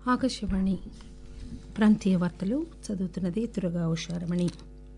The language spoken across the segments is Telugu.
ఆకాశవాణి ప్రాంతీయ వార్తలు చదువుతున్నది దుర్గా ఉషారమణి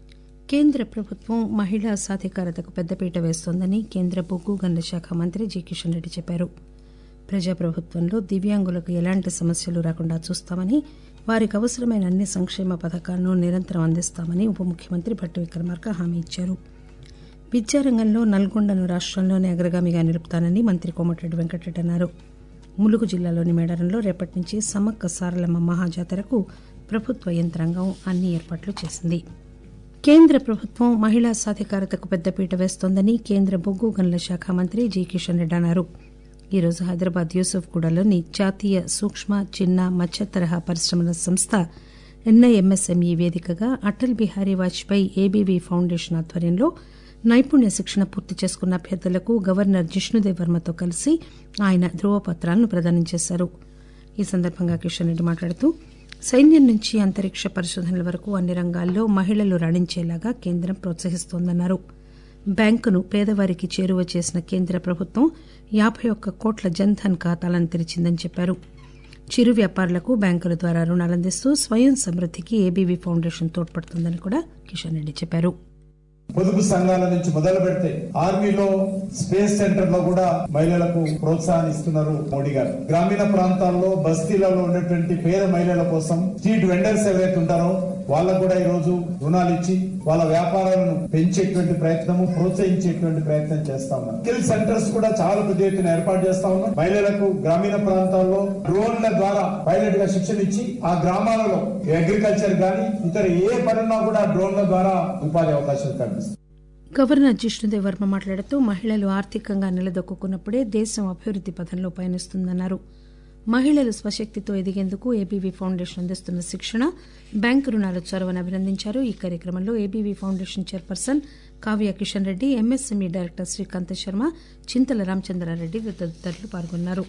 కేంద్ర ప్రభుత్వం మహిళా సాధికారతకు పెద్దపీట వేస్తోందని కేంద్ర బొగ్గు గనుల శాఖ మంత్రి జి కిషన్ రెడ్డి చెప్పారు ప్రజాప్రభుత్వంలో దివ్యాంగులకు ఎలాంటి సమస్యలు రాకుండా చూస్తామని వారికి అవసరమైన అన్ని సంక్షేమ పథకాలను నిరంతరం అందిస్తామని ఉప ముఖ్యమంత్రి భట్టి విక్రమార్క హామీ ఇచ్చారు విద్యారంగంలో నల్గొండను రాష్టంలోనే అగ్రగామిగా నిలుపుతానని మంత్రి కోమటిరెడ్డి వెంకటరెడ్డి అన్నారు ములుగు జిల్లాలోని మేడారంలో రేపటి నుంచి సమ్మక్క సారలమ్మ మహాజాతరకు ప్రభుత్వ యంత్రాంగం అన్ని ఏర్పాట్లు చేసింది కేంద్ర ప్రభుత్వం మహిళా సాధికారతకు పెద్దపీట వేస్తోందని కేంద్ర బొగ్గు గనుల శాఖ మంత్రి జి కిషన్ రెడ్డి అన్నారు ఈరోజు హైదరాబాద్ యూసుఫ్గూడలోని జాతీయ సూక్ష్మ చిన్న మధ్య తరహా పరిశ్రమల సంస్థ ఎన్ఐఎంఎస్ఎంఈ వేదికగా అటల్ బిహారీ వాజ్పేయి ఏబీవీ ఫౌండేషన్ ఆధ్వర్యంలో నైపుణ్య శిక్షణ పూర్తి చేసుకున్న అభ్యర్థులకు గవర్నర్ జిష్ణుదేవ్ వర్మతో కలిసి ఆయన ధృవపత్రాలను ప్రదానం చేశారు ఈ సందర్భంగా కిషన్ రెడ్డి మాట్లాడుతూ సైన్యం నుంచి అంతరిక్ష పరిశోధనల వరకు అన్ని రంగాల్లో మహిళలు రాణించేలాగా కేంద్రం ప్రోత్సహిస్తోందన్నారు బ్యాంకును పేదవారికి చేరువ చేసిన కేంద్ర ప్రభుత్వం యాబై ఒక్క కోట్ల జన్ధన్ ఖాతాలను తెరిచిందని చెప్పారు చిరు వ్యాపారులకు బ్యాంకుల ద్వారా రుణాలందిస్తూ స్వయం సమృద్దికి ఏబీవీ ఫౌండేషన్ తోడ్పడుతుందని కూడా కిషన్ రెడ్డి చెప్పారు పొదుపు సంఘాల నుంచి మొదలు పెడితే ఆర్మీలో స్పేస్ సెంటర్ లో కూడా మహిళలకు ప్రోత్సాహం ఇస్తున్నారు మోడీ గారు గ్రామీణ ప్రాంతాల్లో బస్తీలలో ఉన్నటువంటి పేద మహిళల కోసం స్ట్రీట్ వెండర్స్ ఎవరైతే ఉంటారో వాళ్ళకు కూడా ఈ రోజు రుణాలు ఇచ్చి వాళ్ళ వ్యాపారాలను పెంచేటువంటి ప్రయత్నము ప్రోత్సహించేటువంటి ప్రయత్నం చేస్తా ఉన్నాం స్కిల్ సెంటర్స్ కూడా చాలా పెద్ద ఎత్తున ఏర్పాటు చేస్తా ఉన్నాం మహిళలకు గ్రామీణ ప్రాంతాల్లో డ్రోన్ల ద్వారా పైలట్ గా శిక్షణ ఇచ్చి ఆ గ్రామాలలో అగ్రికల్చర్ గాని ఇతర ఏ పనున్నా కూడా డ్రోన్ల ద్వారా ఉపాధి అవకాశాలు కల్పిస్తాం గవర్నర్ జిష్ణుదేవ్ వర్మ మాట్లాడుతూ మహిళలు ఆర్థికంగా నిలదొక్కున్నప్పుడే దేశం అభివృద్ది పథంలో పయనిస్తుందన్నారు మహిళలు స్వశక్తితో ఎదిగేందుకు ఏబీవీ ఫౌండేషన్ అందిస్తున్న శిక్షణ బ్యాంకు రుణాల చొరవను అభినందించారు ఈ కార్యక్రమంలో ABV foundation chairperson Kavya Kishan Reddy MSME director Srikantha Sharma Chintala Ramachandra Reddy తదితరులు పాల్గొన్నారు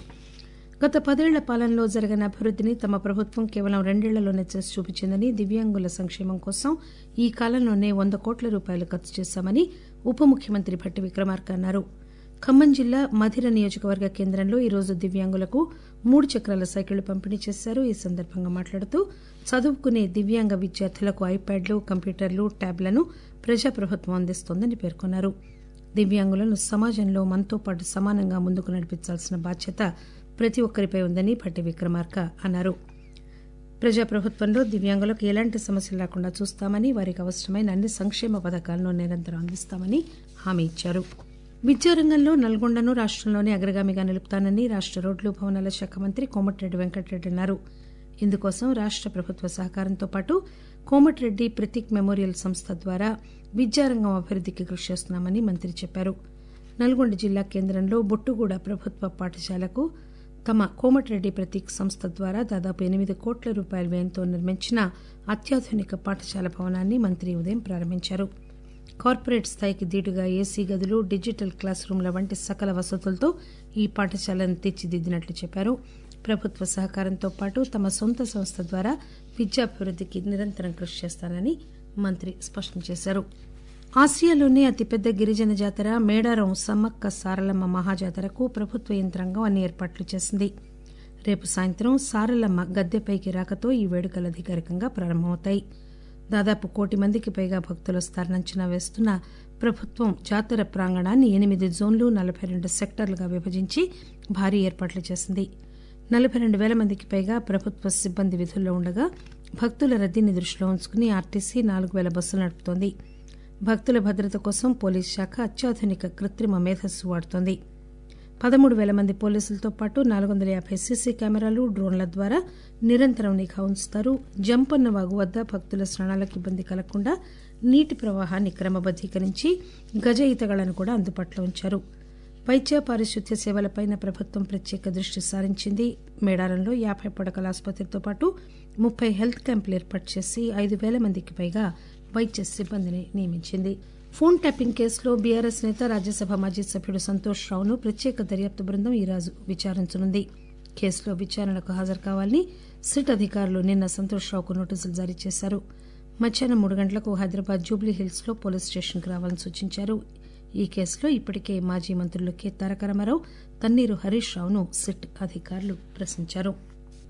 గత పదేళ్ల పాలనలో జరిగిన అభివృద్దిని తమ ప్రభుత్వం కేవలం రెండేళ్లలోనే చేసి చూపించిందని దివ్యాంగుల సంక్షేమం కోసం ఈ కాలంలోనే వంద కోట్ల రూపాయలు ఖర్చు చేశామని ఉప ముఖ్యమంత్రి భట్టి విక్రమార్క అన్నారు ఖమ్మం జిల్లా మధిర నియోజకవర్గ కేంద్రంలో ఈరోజు దివ్యాంగులకు మూడు చక్రాల సైకిళ్లు పంపిణీ చేశారు ఈ సందర్భంగా మాట్లాడుతూ చదువుకునే దివ్యాంగ విద్యార్థులకు ఐప్యాడ్లు కంప్యూటర్లు ట్యాబ్లను ప్రజాప్రభుత్వం అందిస్తోందని పేర్కొన్నారు దివ్యాంగులను సమాజంలో మనతో పాటు సమానంగా ముందుకు నడిపించాల్సిన బాధ్యత ప్రతి ఒక్కరిపై ఉందని భట్టి విక్రమార్క అన్నారు ప్రజాప్రభుత్వంలో దివ్యాంగులకు ఎలాంటి సమస్యలు రాకుండా చూస్తామని వారికి అవసరమైన అన్ని సంక్షేమ పథకాలను నిరంతరం అందిస్తామని హామీ ఇచ్చారు విద్యారంగంలో నల్గొండను రాష్టంలోనే అగ్రగామిగా నిలుపుతానని రాష్ట రోడ్లు భవనాల శాఖ మంత్రి కోమటిరెడ్డి వెంకటరెడ్డి అన్నారు ఇందుకోసం రాష్ట ప్రభుత్వ సహకారంతో పాటు కోమటిరెడ్డి ప్రతీక్ మెమోరియల్ సంస్థ ద్వారా విద్యారంగం అభివృద్దికి కృషి చేస్తున్నామని మంత్రి చెప్పారు నల్గొండ జిల్లా కేంద్రంలో బొట్టుగూడ ప్రభుత్వ పాఠశాలకు తమ కోమటిరెడ్డి ప్రతీక్ సంస్థ ద్వారా దాదాపు ఎనిమిది కోట్ల రూపాయల వ్యయంతో నిర్మించిన అత్యాధునిక పాఠశాల భవనాన్ని మంత్రి ఉదయం ప్రారంభించారు కార్పొరేట్ స్థాయికి దీటుగా ఏసీ గదులు డిజిటల్ క్లాస్ రూమ్ల వంటి సకల వసతులతో ఈ పాఠశాలను తీర్చిదిద్దినట్లు చెప్పారు ప్రభుత్వ సహకారంతో పాటు తమ సొంత సంస్థ ద్వారా విద్యాభివృద్దికి నిరంతరం కృషి చేస్తానని మంత్రి స్పష్టం చేశారు ఆసియాలోనే అతిపెద్ద గిరిజన జాతర మేడారం సమ్మక్క సారలమ్మ మహాజాతరకు ప్రభుత్వ యంత్రాంగం అన్ని ఏర్పాట్లు చేసింది రేపు సాయంత్రం సారలమ్మ గద్దెపైకి రాకతో ఈ వేడుకలు అధికారికంగా ప్రారంభమవుతాయి దాదాపు కోటి మందికి పైగా భక్తులు వస్తారని అంచనా వేస్తున్న ప్రభుత్వం జాతర ప్రాంగణాన్ని ఎనిమిది జోన్లు నలభై రెండు సెక్టార్లుగా విభజించి భారీ ఏర్పాట్లు చేసింది నలభై రెండు పేల మందికి పైగా ప్రభుత్వ సిబ్బంది విధుల్లో ఉండగా భక్తుల రద్దీని దృష్టిలో ఉంచుకుని ఆర్టీసీ నాలుగు పేల బస్సులు నడుపుతోంది భక్తుల భద్రత కోసం పోలీస్ శాఖ అత్యాధునిక కృత్రిమ మేధస్సు వాడుతోంది పదమూడు పేల మంది పోలీసులతో పాటు నాలుగు వందల యాభై సీసీ కెమెరాలు డ్రోన్ల ద్వారా నిరంతరం నిఘా ఉంచుతారు జంపన్న వాగు వద్ద భక్తుల స్నానాలకు ఇబ్బంది కలగకుండా నీటి ప్రవాహాన్ని క్రమబద్దీకరించి గజ ఈతగాళ్లను కూడా అందుబాటులో ఉంచారు వైద్య పారిశుద్ధ్య సేవలపై ప్రభుత్వం ప్రత్యేక దృష్టి సారించింది మేడారంలో యాభై పడకల ఆసుపత్రితో పాటు ముప్పై హెల్త్ క్యాంపులు ఏర్పాటు చేసి ఐదు పేల మందికి పైగా వైద్య సిబ్బందిని నియమించింది ఫోన్ ట్యాపింగ్ కేసులో బీఆర్ఎస్ నేత రాజ్యసభ మాజీ సభ్యుడు సంతోష్ రావును ప్రత్యేక దర్యాప్తు బృందం ఈరోజు విచారించనుంది కేసులో విచారణకు హాజరు కావాలని సిట్ అధికారులు నిన్న సంతోష్ రావుకు నోటీసులు జారీ చేశారు మధ్యాహ్నం మూడు గంటలకు హైదరాబాద్ జూబ్లీ హిల్స్ లో పోలీస్ స్టేషన్కు రావాలని సూచించారు ఈ కేసులో ఇప్పటికే మాజీ మంత్రులు కె తారక రామారావు తన్నీరు హరీష్ రావును సిట్ అధికారులు ప్రశ్నించారు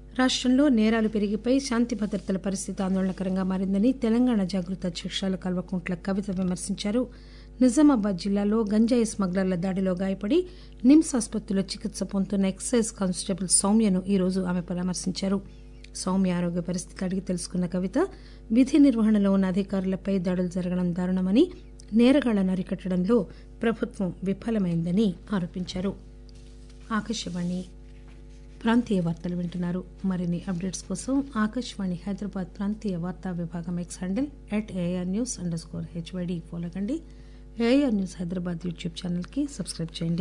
రాష్టంలో నేరాలు పెరిగిపోయి శాంతి భద్రతల పరిస్థితి ఆందోళనకరంగా మారిందని తెలంగాణ జాగృత అధ్యక్షురాలు కల్వకుంట్ల కవిత విమర్శించారు నిజామాబాద్ జిల్లాలో గంజాయి స్మగ్లర్ల దాడిలో గాయపడి నిమ్స్ ఆసుపత్రిలో చికిత్స పొందుతున్న ఎక్సైజ్ కానిస్టేబుల్ సౌమ్యను ఈ రోజు ఆమె పరామర్శించారు సౌమ్య ఆరోగ్య పరిస్థితి అడిగి తెలుసుకున్న కవిత విధి నిర్వహణలో ఉన్న అధికారులపై దాడులు జరగడం దారుణమని నేరగాళ్లను అరికట్టడంలో ప్రభుత్వం విఫలమైందని ఆరోపించారు ఆకాశవాణి ప్రాంతీయ వార్తలు వింటున్నారు మరిన్ని అప్డేట్స్ కోసం ఆకాశవాణి హైదరాబాద్ ప్రాంతీయ వార్తా విభాగం X handle at AR news underscore HYD follow కండి ఏఆర్ న్యూస్ హైదరాబాద్ యూట్యూబ్ ఛానల్కి సబ్స్క్రైబ్ చేయండి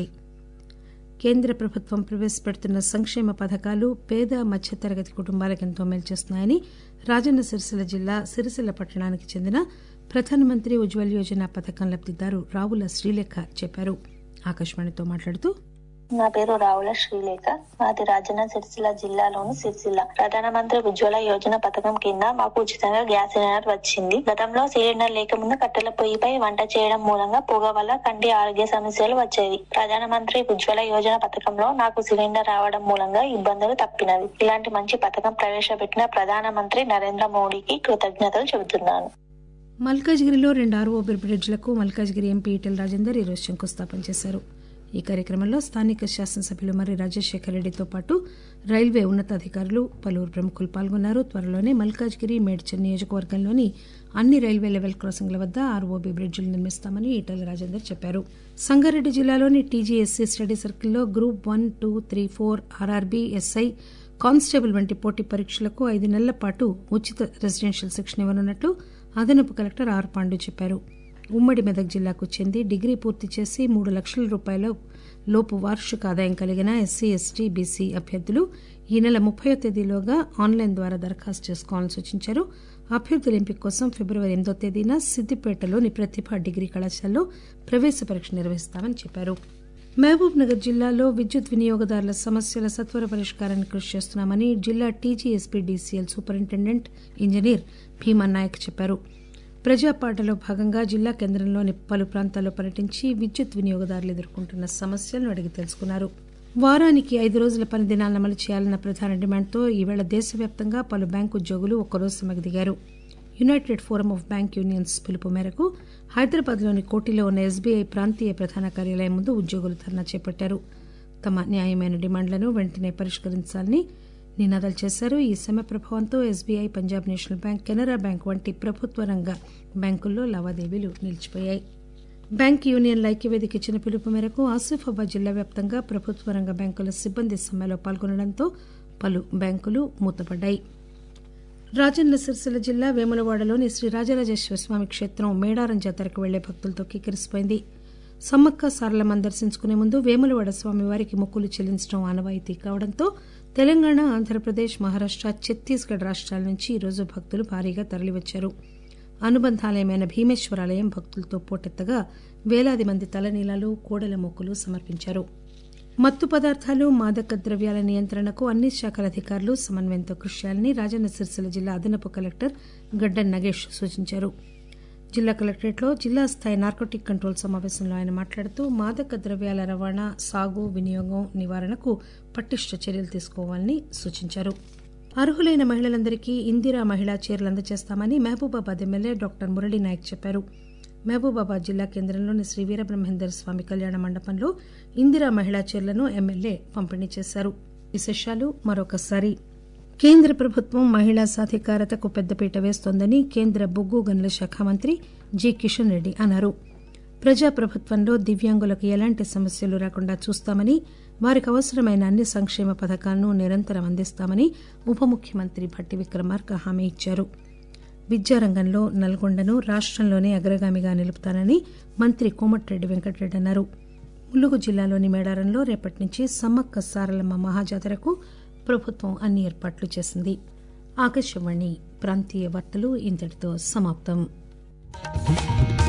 కేంద్ర ప్రభుత్వం ప్రవేశపెడుతున్న సంక్షేమ పథకాలు పేద మధ్యతరగతి కుటుంబాలకు ఎంతో మేలు చేస్తున్నాయని రాజన్న సిరిసిల్ల జిల్లా సిరిసిల్ల పట్టణానికి చెందిన ప్రధానమంత్రి ఉజ్వల్ యోజన పథకం లబ్దిదారు రావుల శ్రీలేఖ చెప్పారు ఆకాశవాణితో మాట్లాడుతూ నా పేరు రావుల శ్రీలేఖ మాది రాజన్న సిరిసిల్ల జిల్లాలోని సిరిసిల్ల ప్రధానమంత్రి ఉజ్వల యోజన పథకం కింద మాకు ఉచితంగా గ్యాస్ సిలిండర్ వచ్చింది గతంలో సిలిండర్ లేకముందు కట్టెల పొయ్యిపై వంట చేయడం మూలంగా పొగ వల్ల కంటి ఆరోగ్య సమస్యలు వచ్చేవి ప్రధానమంత్రి ఉజ్వల యోజన పథకంలో నాకు సిలిండర్ రావడం మూలంగా ఇబ్బందులు తప్పినవి ఇలాంటి మంచి పథకం ప్రవేశపెట్టిన ప్రధానమంత్రి నరేంద్ర మోడీకి కృతజ్ఞతలు చెబుతున్నాను మల్కాజ్గిరిలో రెండు ఆర్ఓ బ్రిడ్జ్లకు మల్కాజ్గిరి ఎంపీ ఈటెల రాజేందర్ ఈరోజు శంకుస్థాపన చేశారు ఈ కార్యక్రమంలో స్థానిక శాసనసభ్యులు మర్రి రాజశేఖర రెడ్డితో పాటు రైల్వే ఉన్నతాధికారులు పలువురు ప్రముఖులు పాల్గొన్నారు త్వరలోనే మల్కాజ్గిరి మేడ్చల్ నియోజకవర్గంలోని అన్ని రైల్వే లెవెల్ క్రాసింగ్ల వద్ద ఆర్ఓబీ బ్రిడ్జిలు నిర్మిస్తామని ఈటెల రాజేందర్ చెప్పారు సంగారెడ్డి జిల్లాలోని టీజీఎస్సీ స్టడీ సర్కిల్లో group one two three four RRB SI constable వంటి పోటీ పరీక్షలకు ఐదు నెలల పాటు ఉచిత రెసిడెన్షియల్ శిక్షణ ఇవ్వనున్నట్లు అదనపు కలెక్టర్ ఆర్ పాండు చెప్పారు ఉమ్మడి మెదక్ జిల్లాకు చెంది డిగ్రీ పూర్తి చేసి మూడు లక్షల రూపాయల లోపు వార్షిక ఆదాయం కలిగిన ఎస్సీ ఎస్టీ బీసీ అభ్యర్థులు ఈ నెల ముప్పై తేదీలోగా ఆన్లైన్ ద్వారా దరఖాస్తు చేసుకోవాలని సూచించారు అభ్యర్థుల ఎంపిక కోసం ఫిబ్రవరి ఎనిమిదో తేదీన సిద్దిపేటలోని ప్రతిభ డిగ్రీ కళాశాలలో ప్రవేశ పరీక్ష నిర్వహిస్తామని చెప్పారు మహబూబ్ నగర్ జిల్లాలో విద్యుత్ వినియోగదారుల సమస్యల సత్వర పరిష్కారానికి కృషి చేస్తున్నామని జిల్లా TGSP DCL superintendent engineer Bheema Naik చెప్పారు ప్రజాపాటలో భాగంగా జిల్లా కేంద్రంలోని పలు ప్రాంతాల్లో పర్యటించి విద్యుత్ వినియోగదారులు ఎదుర్కొంటున్న సమస్యలను అడిగి తెలుసుకున్నారు వారానికి ఐదు రోజుల పని దినాలను అమలు చేయాలన్న ప్రధాన డిమాండ్తో ఈవేళ దేశవ్యాప్తంగా పలు బ్యాంకు ఉద్యోగులు ఒక్కరోజు సమ్మెకు దిగారు united forum of bank unions పిలుపు మేరకు హైదరాబాద్లోని కోటిలో ఉన్న ఎస్బీఐ ప్రాంతీయ ప్రధాన కార్యాలయం ముందు ఉద్యోగులు ధర్నా చేపట్టారు తమ న్యాయమైన డిమాండ్లను వెంటనే పరిష్కరించాలని నినాదాలు చేశారు ఈ సమ్మె ప్రభావంతో SBI Punjab national bank Canara bank వంటి ప్రభుత్వ రంగ బ్యాంకుల్లో లావాదేవీలు నిలిచిపోయాయి బ్యాంక్ యూనియన్ల ఐక్యవేదిక ఇచ్చిన పిలుపు మేరకు ఆసిఫాబాద్ జిల్లా వ్యాప్తంగా ప్రభుత్వ రంగ బ్యాంకుల సిబ్బంది సమ్మెలో పాల్గొనడంతో పలు బ్యాంకులు మూతపడ్డాయి రాజన్న సిరిసిల్ల జిల్లా వేములవాడలోని శ్రీ రాజరాజేశ్వర స్వామి క్షేత్రం మేడారం జాతరకు వెళ్లే భక్తులతో కిక్కిరిసిపోయింది సమ్మక్క సారలమ్మను దర్శించుకునే ముందు వేములవాడ స్వామి వారికి మొక్కులు చెల్లించడం ఆనవాయితీ కావడంతో తెలంగాణ ఆంధ్రప్రదేశ్ మహారాష్ట ఛత్తీస్గఢ్ రాష్ట్రాల నుంచి ఈరోజు భక్తులు భారీగా తరలివచ్చారు అనుబంధాలయమైన భీమేశ్వరాలయం భక్తులతో పోటెత్తగా వేలాది మంది తలనీలాలు కోడెల మొక్కులు సమర్పించారు మత్తు పదార్థాలు మాదక ద్రవ్యాల నియంత్రణకు అన్ని శాఖల అధికారులు సమన్వయంతో కృషి చేయాలని రాజన్న సిరిసిల్ల జిల్లా అదనపు కలెక్టర్ గడ్డన్ నగేష్ సూచించారు జిల్లా కలెక్టరేట్లో జిల్లా స్థాయి నార్కోటిక్ కంట్రోల్ సమావేశంలో ఆయన మాట్లాడుతూ మాదక ద్రవ్యాల రవాణా సాగు వినియోగం నివారణకు పటిష్ట చర్యలు తీసుకోవాలని సూచించారు అర్హులైన మహిళలందరికీ ఇందిరా మహిళా చీరలు అందజేస్తామని మహబూబాబాద్ ఎమ్మెల్యే డాక్టర్ మురళీ నాయక్ చెప్పారు మహబూబాబాద్ జిల్లా కేంద్రంలోని శ్రీ వీరబ్రహ్మేందర్ స్వామి కళ్యాణ మండపంలో ఇందిరా మహిళా చీరలను ఎమ్మెల్యే పంపిణీ చేశారు విశేషాలు మరొకసారి కేంద్ర ప్రభుత్వం మహిళా సాధికారతకు పెద్దపీట వేస్తోందని కేంద్ర బొగ్గు గనుల శాఖ మంత్రి జి కిషన్ రెడ్డి అన్నారు ప్రజాప్రభుత్వంలో దివ్యాంగులకు ఎలాంటి సమస్యలు రాకుండా చూస్తామని వారికి అవసరమైన అన్ని సంక్షేమ పథకాలను నిరంతరం అందిస్తామని ఉప ముఖ్యమంత్రి భట్టి విక్రమార్క హామీ ఇచ్చారు విద్యారంగంలో నల్గొండను రాష్టంలోనే అగ్రగామిగా నిలుపుతానని మంత్రి కోమటిరెడ్డి వెంకటరెడ్డి అన్నారు ములుగు జిల్లాలోని మేడారంలో రేపటి నుంచి సమ్మక్క సారలమ్మ మహాజాతరకు ప్రభుత్వం అన్ని ఏర్పాట్లు చేసింది ఆకాశవాణి ప్రాంతీయ వార్తలు ఇంతటితో సమాప్తం